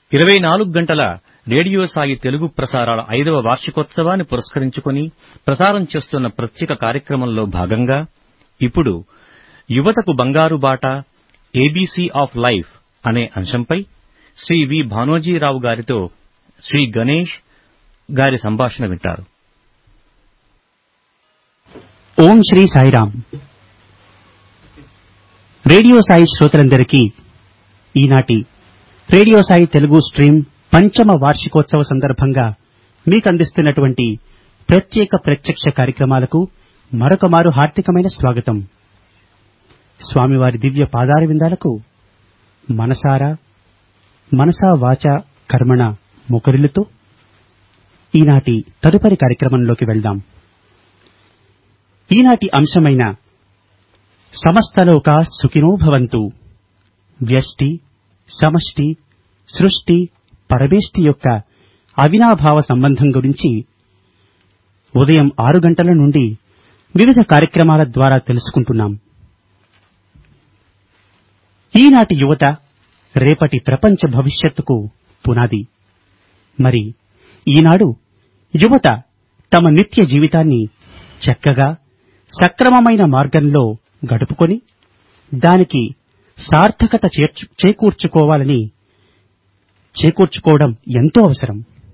ఇరవై నాలుగు గంటల రేడియో సాయి తెలుగు ప్రసారాల ఐదవ వార్షికోత్సవాన్ని పురస్కరించుకుని ప్రసారం చేస్తున్న ప్రత్యేక కార్యక్రమంలో భాగంగా ఇప్పుడు యువతకు బంగారు బాట ఏబీసీ ఆఫ్ లైఫ్ అనే అంశంపై శ్రీ వి భానోజీరావు గారితో శ్రీ గణేష్ గారి సంభాషణ వింటారు ఓం శ్రీ సాయిరామ్ రేడియో సాయి శ్రోతలందరికీ ఈనాటి రేడియో సాయి తెలుగు స్ట్రీమ్ పంచమ వార్షికోత్సవ సందర్భంగా మీకు అందిస్తున్నటువంటి ప్రత్యేక ప్రత్యక్ష కార్యక్రమాలకు మరొక మారు హార్దికమైన స్వాగతం స్వామివారి దివ్య పాదార విందాలకు మనసారా మనసా వాచ కర్మణ మొకరిల్లుతో ఈనాటి తదుపరి కార్యక్రమంలోకి వెళ్దాం ఈనాటి అంశమైన సమస్తలోక సుఖినో భవంతు వ్యష్టి సమష్టి సృష్టి పరమేష్టి యొక్క అవినాభావ సంబంధం గురించి ఉదయం ఆరు గంటల నుండి వివిధ కార్యక్రమాల ద్వారా తెలుసుకుంటున్నాం ఈనాటి యువత రేపటి ప్రపంచ భవిష్యత్తుకు పునాది మరి ఈనాడు యువత తమ నిత్య జీవితాన్ని చక్కగా సక్రమమైన మార్గంలో గడుపుకొని దానికి సార్థకత చేర్చు చేకూర్చుకోవాలని చేకూర్చుకోవడం ఎంతో అవసరం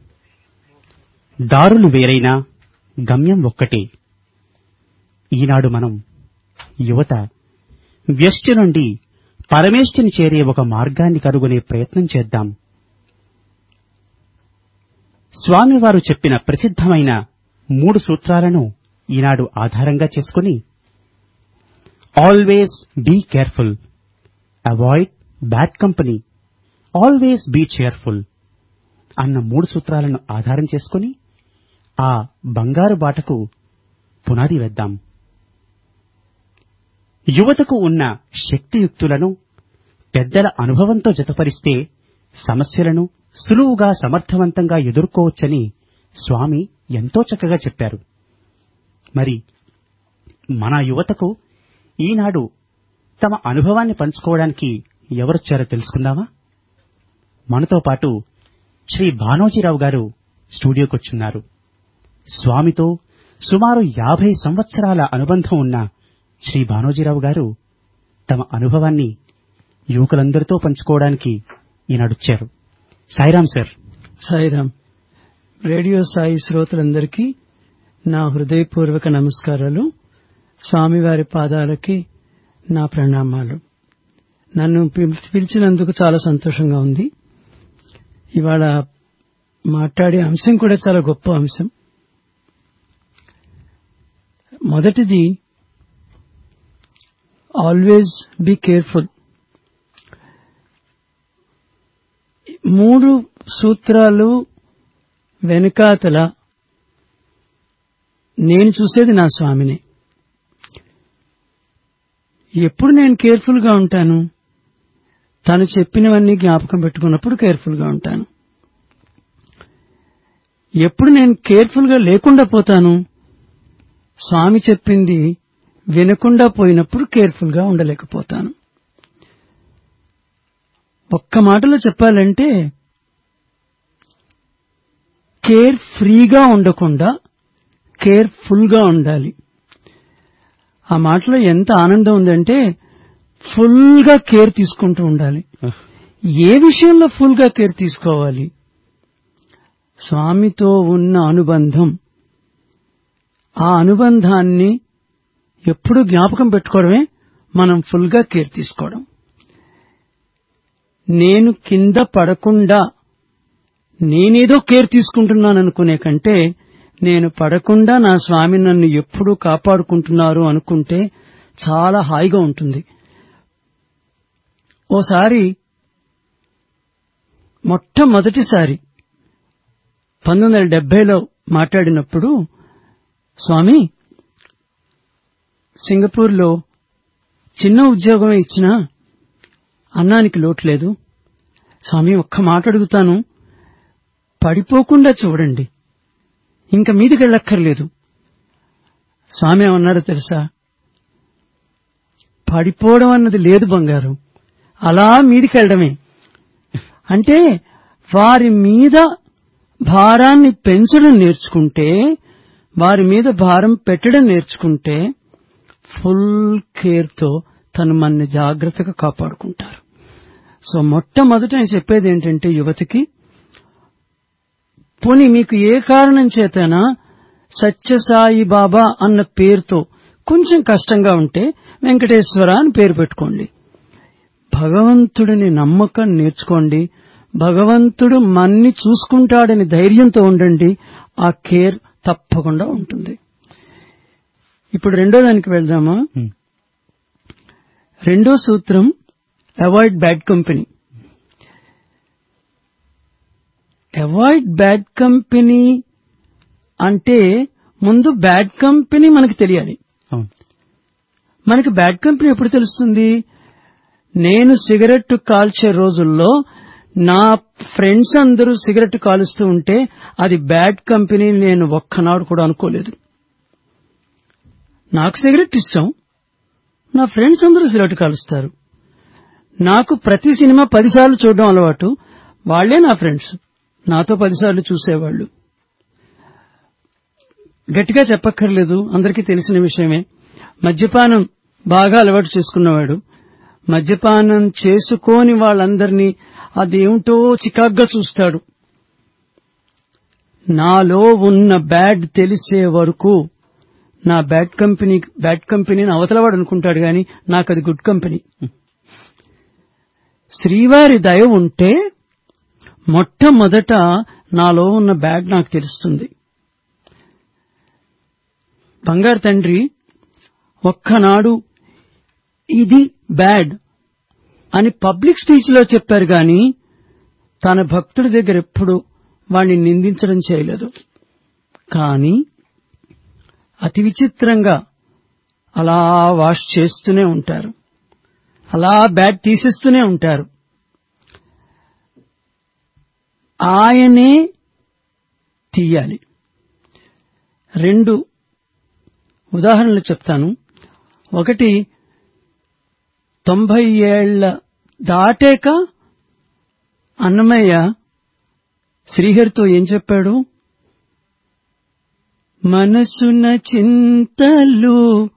దారులు వేరైనా గమ్యం ఒక్కటే ఈనాడు మనం యువత వ్యష్టి నుండి పరమేష్టిని చేరే ఒక మార్గాన్ని కనుగొనే ప్రయత్నం చేద్దాం స్వామివారు చెప్పిన ప్రసిద్ధమైన మూడు సూత్రాలను ఈనాడు ఆధారంగా చేసుకుని always be careful avoid bad company always be cheerful అన్న మూడు సూత్రాలను ఆధారం చేసుకుని ఆ బంగారు బాటకు పునాది వేద్దాం యువతకు ఉన్న శక్తియుక్తులను పెద్దల అనుభవంతో జతపరిస్తే సమస్యలను సులువుగా సమర్థవంతంగా ఎదుర్కోవచ్చని స్వామి ఎంతో చక్కగా చెప్పారు మరి మన యువతకు ఈనాడు తమ అనుభవాన్ని పంచుకోవడానికి ఎవరొచ్చారో తెలుసుకుందామా మనతో పాటు శ్రీ భానోజీరావు గారు స్టూడియోకొచ్చున్నారు స్వామితో సుమారు యాభై సంవత్సరాల అనుబంధం ఉన్న శ్రీ భానోజీరావు గారు తమ అనుభవాన్ని యువకులందరితో పంచుకోవడానికి ఈనాడొచ్చారు సాయిరాం సార్ సాయిరామ్ రేడియో సాయి శ్రోతలందరికీ నా హృదయపూర్వక నమస్కారాలు స్వామివారి పాదాలకి నా ప్రణామాలు నన్ను పిల్- పిలిచినందుకు చాలా సంతోషంగా ఉంది ఇవాళ మాట్లాడే అంశం కూడా చాలా గొప్ప అంశం మొదటిది ఆల్వేస్ బీ కేర్ఫుల్ మూడు సూత్రాలు వెనుకాతల నేను చూసేది నా స్వామిని ఎప్పుడు నేను కేర్ఫుల్ గా ఉంటాను తను చెప్పినవన్నీ జ్ఞాపకం పెట్టుకున్నప్పుడు కేర్ఫుల్ గా ఉంటాను ఎప్పుడు నేను కేర్ఫుల్ గా లేకుండా పోతాను స్వామి చెప్పింది వినకుండా పోయినప్పుడు కేర్ఫుల్ గా ఉండలేకపోతాను ఒక్క మాటలో చెప్పాలంటే కేర్ ఫ్రీగా ఉండకుండా కేర్ఫుల్ గా ఉండాలి ఆ మాటలో ఎంత ఆనందం ఉందంటే ఫుల్ గా కేర్ తీసుకుంటూ ఉండాలి ఏ విషయంలో ఫుల్ గా కేర్ తీసుకోవాలి స్వామితో ఉన్న అనుబంధం ఆ అనుబంధాన్ని ఎప్పుడు జ్ఞాపకం పెట్టుకోవడమే మనం ఫుల్ గా కేర్ తీసుకోవడం నేను కింద పడకుండా నేనేదో కేర్ తీసుకుంటున్నాను అనుకునే కంటే నేను పడకుండా నా స్వామి నన్ను ఎప్పుడూ కాపాడుకుంటున్నారు అనుకుంటే చాలా హాయిగా ఉంటుంది ఓసారి మొట్టమొదటిసారి పంతొమ్మిది వందల డెబ్బైలో మాట్లాడినప్పుడు స్వామి సింగపూర్లో చిన్న ఉద్యోగమే ఇచ్చినా అన్నానికి లోటు లేదు స్వామి ఒక్క మాట అడుగుతాను పడిపోకుండా చూడండి ఇంక మీదికి వెళ్ళక్కర్లేదు స్వామి ఏమన్నారో తెలుసా పడిపోవడం అన్నది లేదు బంగారు అలా మీదికి వెళ్ళడమే అంటే వారి మీద భారాన్ని పెంచడం నేర్చుకుంటే వారి మీద భారం పెట్టడం నేర్చుకుంటే ఫుల్ కేర్తో తను మనని జాగ్రత్తగా కాపాడుకుంటారు సో మొట్టమొదట నేను చెప్పేది ఏంటంటే యువతికి పోనీ మీకు ఏ కారణం చేతనా సత్యసాయి బాబా అన్న పేరుతో కొంచెం కష్టంగా ఉంటే వెంకటేశ్వర అని పేరు పెట్టుకోండి భగవంతుడిని నమ్మకం నేర్చుకోండి భగవంతుడు మన్ని చూసుకుంటాడని ధైర్యంతో ఉండండి ఆ కేర్ తప్పకుండా ఉంటుంది ఇప్పుడు రెండో దానికి వెళ్దామా Hmm. రెండో సూత్రం avoid bad company avoid bad company అంటే ముందు బ్యాడ్ కంపెనీ మనకు తెలియాలి అవును మనకి బ్యాడ్ కంపెనీ ఎప్పుడు తెలుస్తుంది నేను సిగరెట్ కాల్చే రోజుల్లో నా ఫ్రెండ్స్ అందరూ సిగరెట్ కాలుస్తూ ఉంటే అది బ్యాడ్ కంపెనీ నేను ఒక్కనాడు కూడా అనుకోలేదు నాకు సిగరెట్ ఇష్టం నా ఫ్రెండ్స్ అందరూ సిగరెట్ కాలుస్తారు నాకు ప్రతి సినిమా పదిసార్లు చూడడం అలవాటు వాళ్లే నా ఫ్రెండ్స్ నాతో పదిసార్లు చూసేవాళ్ళు గట్టిగా చెప్పక్కర్లేదు అందరికీ తెలిసిన విషయమే మద్యపానం బాగా అలవాటు చేసుకున్నవాడు మద్యపానం చేసుకోని వాళ్ళందరినీ అదేమిటో చికాగ్గా చూస్తాడు నాలో ఉన్న బ్యాడ్ తెలిసే వరకు నా బ్యాడ్ కంపెనీ బ్యాడ్ కంపెనీని అవతలవాడు అనుకుంటాడు గాని నాకు అది గుడ్ కంపెనీ శ్రీవారి దయ ఉంటే మొట్టమొదట నాలో ఉన్న బ్యాడ్ నాకు తెలుస్తుంది బంగారు తండ్రి ఒక్కనాడు ఇది బ్యాడ్ అని పబ్లిక్ స్పీచ్ లో చెప్పారు గాని తన భక్తుడి దగ్గర ఎప్పుడు వాణ్ణి నిందించడం చేయలేదు కానీ అతి విచిత్రంగా అలా వాష్ చేస్తూనే ఉంటారు అలా బ్యాడ్ తీసేస్తూనే ఉంటారు ఆయనే తీయాలి రెండు ఉదాహరణలు చెప్తాను ఒకటి తొంభై ఏళ్ల దాటాక అన్నమయ్య శ్రీహరితో ఏం చెప్పాడు మనసున చింతలు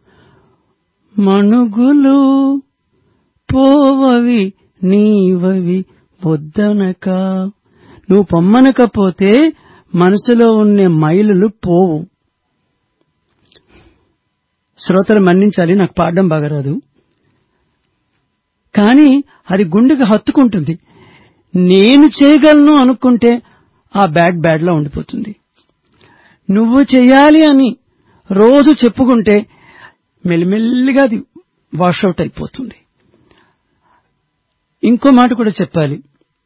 మణుగులు పోవవి నీవవి వద్దనక నువ్వు పొమ్మనకపోతే మనసులో ఉన్న మైలులు పోవు శ్రోతలు మన్నించాలి నాకు పాడడం బాగా రాదు కానీ అది గుండెకి హత్తుకుంటుంది నేను చేయగలను అనుకుంటే ఆ బ్యాడ్ బ్యాడ్ లో ఉండిపోతుంది నువ్వు చేయాలి అని రోజు చెప్పుకుంటే మెల్లిమెల్లిగా అది వాషౌట్ అయిపోతుంది ఇంకో మాట కూడా చెప్పాలి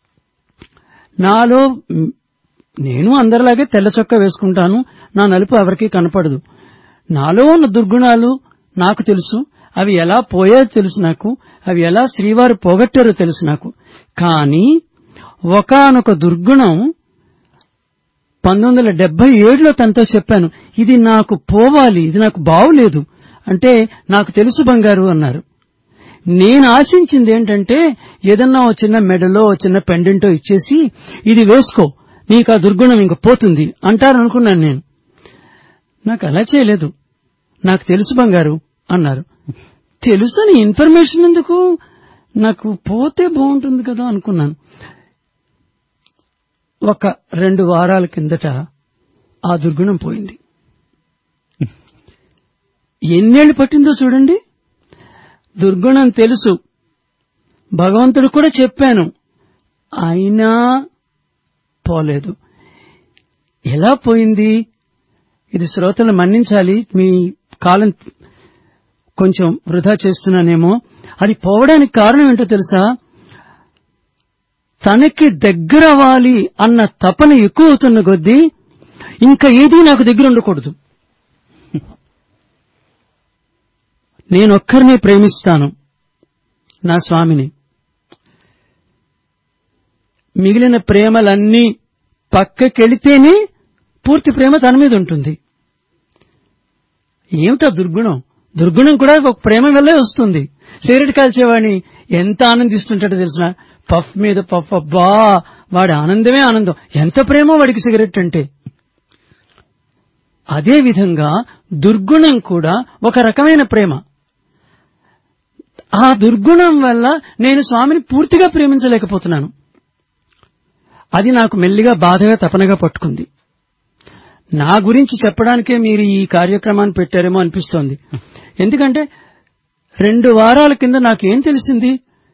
నాలో మ్, నేను అందరిలాగే తెల్ల చొక్కా వేసుకుంటాను నా నలుపు ఎవరికీ కనపడదు నాలో ఉన్న దుర్గుణాలు నాకు తెలుసు అవి ఎలా పోయాయో తెలుసు నాకు అవి ఎలా శ్రీవారు పోగొట్టారో తెలుసు నాకు కానీ ఒకానొక దుర్గుణం పంతొమ్మిది వందల డెబ్బై ఏడులో తనతో చెప్పాను ఇది నాకు పోవాలి ఇది నాకు బావులేదు అంటే నాకు తెలుసు బంగారు అన్నారు నేను ఆశించింది ఏంటంటే ఏదన్నా ఓ చిన్న మెడలో ఓ చిన్న పెండెంటో ఇచ్చేసి ఇది వేసుకో నీకు ఆ దుర్గుణం ఇంక పోతుంది అంటారు అనుకున్నాను నేను నాకు అలా చేయలేదు నాకు తెలుసు బంగారు అన్నారు తెలుసని ఇన్ఫర్మేషన్ ఎందుకు నాకు పోతే బాగుంటుంది కదా అనుకున్నాను ఒక రెండు వారాల కిందట ఆ దుర్గుణం పోయింది ఎన్నేళ్లు పట్టిందో చూడండి దుర్గుణం తెలుసు భగవంతుడు కూడా చెప్పాను అయినా పోలేదు ఎలా పోయింది ఇది శ్రోతలు మన్నించాలి మీ కాలం కొంచెం వృధా చేస్తున్నానేమో అది పోవడానికి కారణం ఏంటో తెలుసా తనకి దగ్గర అవ్వాలి అన్న తపన ఎక్కువ అవుతున్న కొద్దీ ఇంకా ఏదీ నాకు దగ్గర ఉండకూడదు నేనొక్కరినే ప్రేమిస్తాను నా స్వామిని మిగిలిన ప్రేమలన్నీ పక్కకెళితేనే పూర్తి ప్రేమ తన మీద ఉంటుంది ఏమిటా దుర్గుణం దుర్గుణం కూడా ఒక ప్రేమ వల్లే వస్తుంది సిగరెట్ కాల్చేవాడిని ఎంత ఆనందిస్తుంటాడో తెలిసిన పఫ్ మీద పఫ్ అబ్బా వాడి ఆనందమే ఆనందం ఎంత ప్రేమో వాడికి సిగరెట్ అంటే అదే విధంగా దుర్గుణం కూడా ఒక రకమైన ప్రేమ ఆ దుర్గుణం వల్ల నేను స్వామిని పూర్తిగా ప్రేమించలేకపోతున్నాను అది నాకు మెల్లిగా బాధగా తపనగా పట్టుకుంది నా గురించి చెప్పడానికే మీరు ఈ కార్యక్రమాన్ని పెట్టారేమో అనిపిస్తోంది ఎందుకంటే రెండు వారాల కింద నాకేం తెలిసింది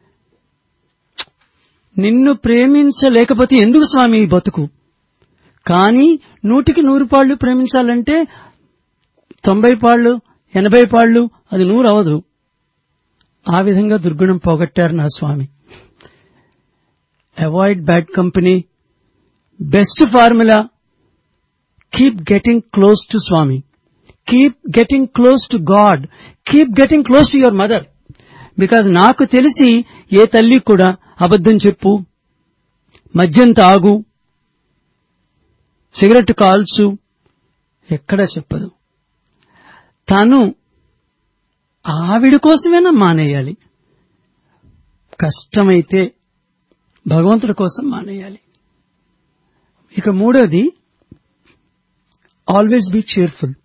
నిన్ను ప్రేమించలేకపోతే ఎందుకు స్వామి ఈ బతుకు కానీ నూటికి నూరు పాళ్లు ప్రేమించాలంటే తొంభై పాళ్లు ఎనభై పాళ్లు అది నూరు అవదు ఆ విధంగా దుర్గుణం పోగొట్టారు నా Swami avoid bad company best formula keep getting close to Swami keep getting close to God keep getting close to your mother because నాకు తెలిసి ఏ తల్లి కూడా అబద్ధం చెప్పు మద్యం తాగు సిగరెట్ కాల్చు ఎక్కడా చెప్పదు తను ఆవిడ కోసమైనా మానేయాలి కష్టమైతే భగవంతుడి కోసం మానేయాలి ఇక మూడోది ఆల్వేస్ బీ cheerful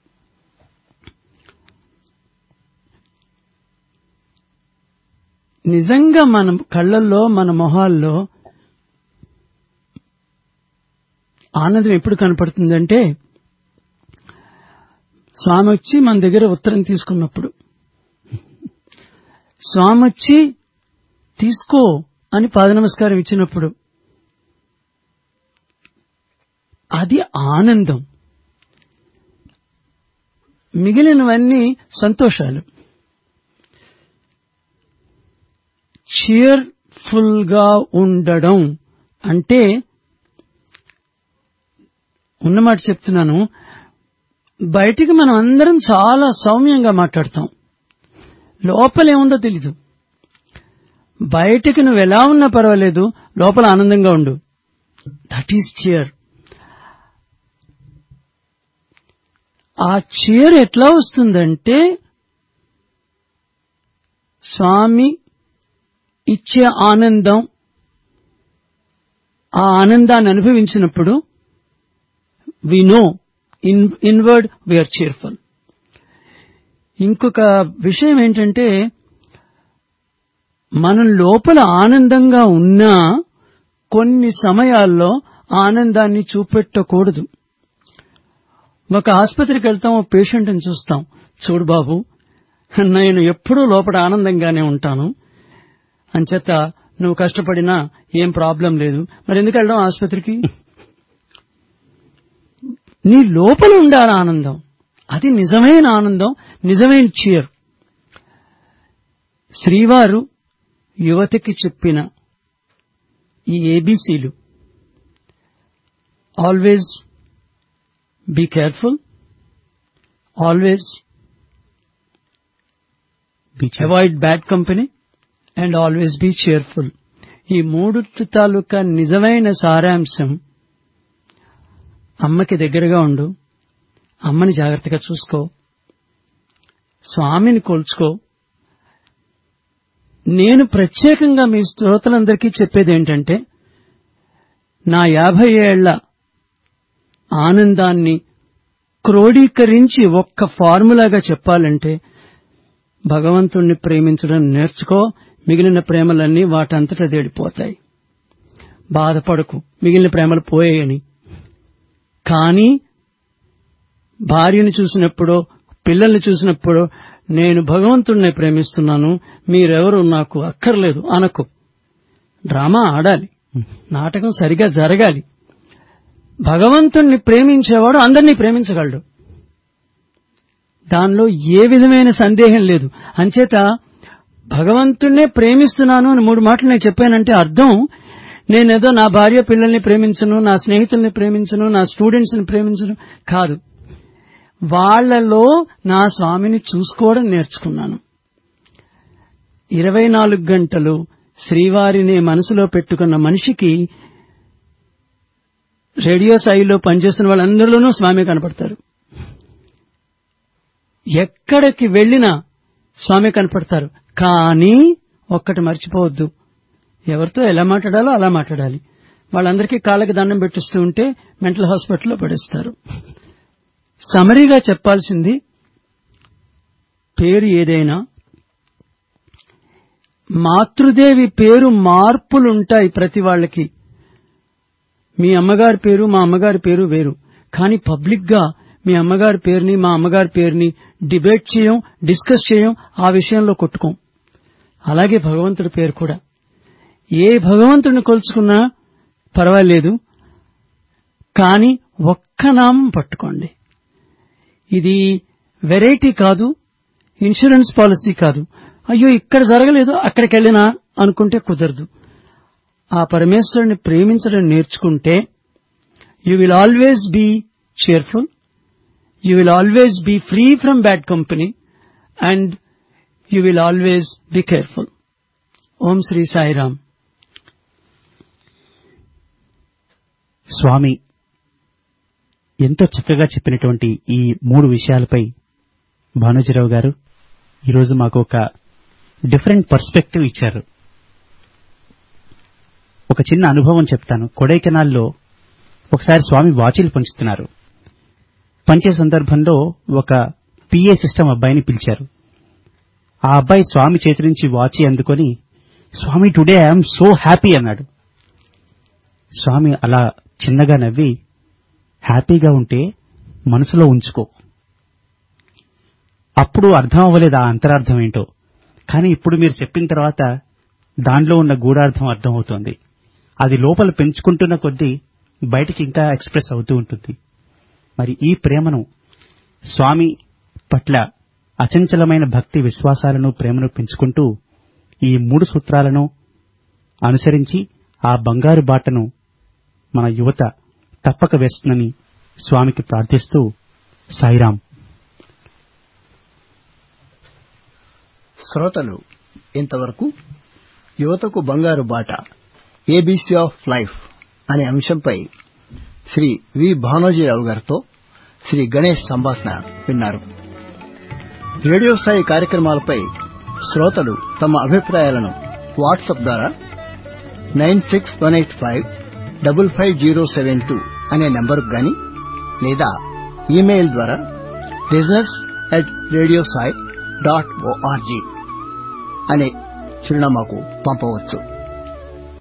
నిజంగా మన కళ్ళల్లో మన మొహాల్లో ఆనందం ఎప్పుడు కనపడుతుందంటే స్వామి వచ్చి మన దగ్గర ఉత్తరం తీసుకున్నప్పుడు స్వామి వచ్చి తీసుకో అని పాద నమస్కారం ఇచ్చినప్పుడు అది ఆనందం మిగిలినవన్నీ సంతోషాలు cheerful గా ఉండడం అంటే ఉన్నమాట చెప్తున్నాను బయటికి మనం అందరం చాలా సౌమ్యంగా మాట్లాడతాం లోపల ఏముందో తెలీదు బయటికి నువ్వు ఎలా ఉన్నా పర్వాలేదు లోపల ఆనందంగా ఉండు దట్ ఈస్ చియర్ ఆ చీర ఎట్లా వస్తుందంటే స్వామి ఇచ్చే ఆనందం ఆ ఆనందాన్ని అనుభవించినప్పుడు we know in inward we're cheerful ఇంకొక విషయం ఏంటంటే మనం లోపల ఆనందంగా ఉన్నా కొన్ని సమయాల్లో ఆనందాన్ని చూపెట్టకూడదు ఒక ఆసుపత్రికి వెళ్తాం ఓ పేషెంట్ని చూస్తాం చూడు బాబు నేను ఎప్పుడూ లోపల ఆనందంగానే ఉంటాను అంచేత నువ్వు కష్టపడినా ఏం ప్రాబ్లం లేదు మరి ఎందుకు వెళ్ళడం ఆసుపత్రికి నీ లోపల ఉండాలి ఆనందం అది నిజమైన ఆనందం నిజమైన చీర్ శ్రీవారు యువతకి చెప్పిన ఈ ఏబీసీలు always be careful always avoid bad company and always be cheerful ఈ మూడు తాలూకా నిజమైన సారాంశం అమ్మకి దగ్గరగా ఉండు అమ్మని జాగ్రత్తగా చూసుకో స్వామిని కొల్చుకో నేను ప్రత్యేకంగా మీ శ్రోతలందరికీ చెప్పేది ఏంటంటే నా యాభై ఏళ్ల ఆనందాన్ని క్రోడీకరించి ఒక్క ఫార్ములాగా చెప్పాలంటే భగవంతుణ్ణి ప్రేమించడం నేర్చుకో మిగిలిన ప్రేమలన్నీ వాటంతట దేడిపోతాయి బాధపడకు మిగిలిన ప్రేమలు పోయాయని కానీ భార్యను చూసినప్పుడో పిల్లల్ని చూసినప్పుడో నేను భగవంతుణ్ణి ప్రేమిస్తున్నాను మీరెవరు నాకు అక్కర్లేదు అనకు డ్రామా ఆడాలి నాటకం సరిగా జరగాలి భగవంతుణ్ణి ప్రేమించేవాడు అందరినీ ప్రేమించగలడు దానిలో ఏ విధమైన సందేహం లేదు అంచేత భగవంతుణ్ణే ప్రేమిస్తున్నాను అని మూడు మాటలు నేను చెప్పానంటే అర్థం నేనేదో నా భార్య పిల్లల్ని ప్రేమించను నా స్నేహితుల్ని ప్రేమించను నా స్టూడెంట్స్ ని ప్రేమించను కాదు వాళ్లలో నా స్వామిని చూసుకోవడం నేర్చుకున్నాను ఇరవై నాలుగు గంటలు శ్రీవారిని మనసులో పెట్టుకున్న మనిషికి రేడియో స్థాయిలో పనిచేస్తున్న వాళ్ళందరిలోనూ స్వామి కనపడతారు ఎక్కడికి వెళ్ళినా స్వామి కనపడతారు కానీ ఒక్కటి మర్చిపోవద్దు ఎవరితో ఎలా మాట్లాడాలో అలా మాట్లాడాలి వాళ్ళందరికీ కాళ్ళకి దండం పెట్టిస్తూ ఉంటే మెంటల్ హాస్పిటల్లో పడేస్తారు సమరీగా చెప్పాల్సింది పేరు ఏదైనా మాతృదేవి పేరు మార్పులుంటాయి ప్రతి వాళ్ళకి మీ అమ్మగారి పేరు మా అమ్మగారి పేరు వేరు కానీ పబ్లిక్ గా మీ అమ్మగారి పేరుని మా అమ్మగారి పేరుని డిబేట్ చేయం డిస్కస్ చేయం ఆ విషయంలో కొట్టుకోం అలాగే భగవంతుడి పేరు కూడా ఏ భగవంతుడిని కొలుచుకున్నా పర్వాలేదు కానీ ఒక్క నామం పట్టుకోండి ఇది వెరైటీ కాదు ఇన్సూరెన్స్ పాలసీ కాదు అయ్యో ఇక్కడ జరగలేదు అక్కడికి వెళ్ళినా అనుకుంటే కుదరదు ఆ పరమేశ్వరుని ప్రేమించడం నేర్చుకుంటే you will always be cheerful, you will always be free from bad company and you will always be careful. Om Sri Sai Ram. Swami ఎంతో చక్కగా చెప్పినటువంటి ఈ మూడు విషయాలపై భానుజీరావు గారు ఈరోజు మాకు ఒక డిఫరెంట్ పర్స్పెక్టివ్ ఇచ్చారు ఒక చిన్న అనుభవం చెప్తాను కొడైకెనాల్లో ఒకసారి స్వామి వాచీలు పంచుతున్నారు పంచే సందర్భంలో ఒక పిఏ సిస్టమ్ అబ్బాయిని పిలిచారు ఆ అబ్బాయి స్వామి చేతి నుంచి వాచి అందుకొని Swami today I'm so happy అన్నాడు స్వామి అలా చిన్నగా నవ్వి హ్యాపీగా ఉంటే మనసులో ఉంచుకో అప్పుడు అర్థం అవ్వలేదు ఆ అంతరార్థం ఏంటో కానీ ఇప్పుడు మీరు చెప్పిన తర్వాత దాంట్లో ఉన్న గూఢార్థం అర్థమవుతోంది అది లోపల పెంచుకుంటున్న కొద్దీ బయటికి ఇంకా ఎక్స్ప్రెస్ అవుతూ ఉంటుంది మరి ఈ ప్రేమను స్వామి పట్ల అచంచలమైన భక్తి విశ్వాసాలను ప్రేమను పెంచుకుంటూ ఈ మూడు సూత్రాలను అనుసరించి ఆ బంగారు బాటను మన యువత తప్పక వేస్తుందని స్వామికి ప్రార్థిస్తూ సాయిరాం శ్రోతలు ఇంతవరకు యువతకు బంగారు బాట ఏబీసీ ఆఫ్ లైఫ్ అనే అంశంపై శ్రీ వి భానోజీరావు గారితో శ్రీ గణేష్ సంభాషణ విన్నారు రేడియో స్థాయి కార్యక్రమాలపై శ్రోతలు తమ అభిప్రాయాలను వాట్సాప్ ద్వారా nine six one eight five double five zero seven two అనే నంబరుకు గాని లేదా ఈమెయిల్ ద్వారా business at radio Sai dot ORG అనే చిరునామాకు పంపవచ్చు